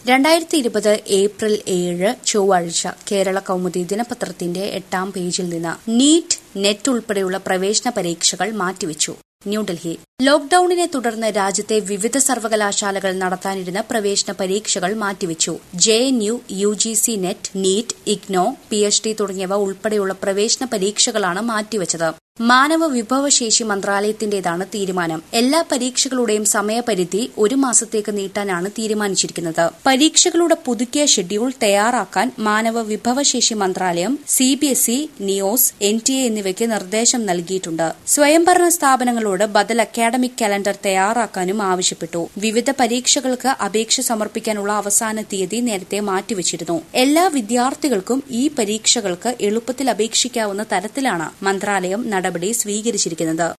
രണ്ടായിരത്തി ഇരുപത് ഏപ്രിൽ ഏഴ് ചൊവ്വാഴ്ച കേരള കൗമുദി ദിനപത്രത്തിന്റെ എട്ടാം പേജിൽ നിന്ന് നീറ്റ് നെറ്റ് ഉൾപ്പെടെയുള്ള പ്രവേശന പരീക്ഷകൾ മാറ്റിവെച്ചു ന്യൂഡൽഹി ലോക്ഡൌണിനെ തുടർന്ന് രാജ്യത്തെ വിവിധ സർവകലാശാലകൾ നടത്താനിരുന്ന പ്രവേശന പരീക്ഷകൾ മാറ്റിവെച്ചു J N U U G C NET NEET IGNOU P H D തുടങ്ങിയവ ഉൾപ്പെടെയുള്ള പ്രവേശന പരീക്ഷകളാണ് മാറ്റിവെച്ചത് മാനവ വിഭവശേഷി മന്ത്രാലയത്തിന്റേതാണ് തീരുമാനം എല്ലാ പരീക്ഷകളുടെയും സമയപരിധി ഒരു മാസത്തേക്ക് നീട്ടാനാണ് തീരുമാനിച്ചിരിക്കുന്നത് പരീക്ഷകളുടെ പുതുക്കിയ ഷെഡ്യൂൾ തയ്യാറാക്കാൻ മാനവ വിഭവശേഷി മന്ത്രാലയം C B S E NIOS N T A എന്നിവയ്ക്ക് നിർദ്ദേശം നൽകിയിട്ടുണ്ട് സ്വയംഭരണ സ്ഥാപനങ്ങളോട് ബദൽ അക്കാഡമിക് കലണ്ടർ തയ്യാറാക്കാനും ആവശ്യപ്പെട്ടു വിവിധ പരീക്ഷകൾക്ക് അപേക്ഷ സമർപ്പിക്കാനുള്ള അവസാന തീയതി നേരത്തെ മാറ്റിവച്ചിരുന്നു എല്ലാ വിദ്യാർത്ഥികൾക്കും ഈ പരീക്ഷകൾക്ക് എളുപ്പത്തിൽ അപേക്ഷിക്കാവുന്ന തരത്തിലാണ് മന്ത്രാലയം നടപടി സ്വീകരിച്ചിരിക്കുന്നത്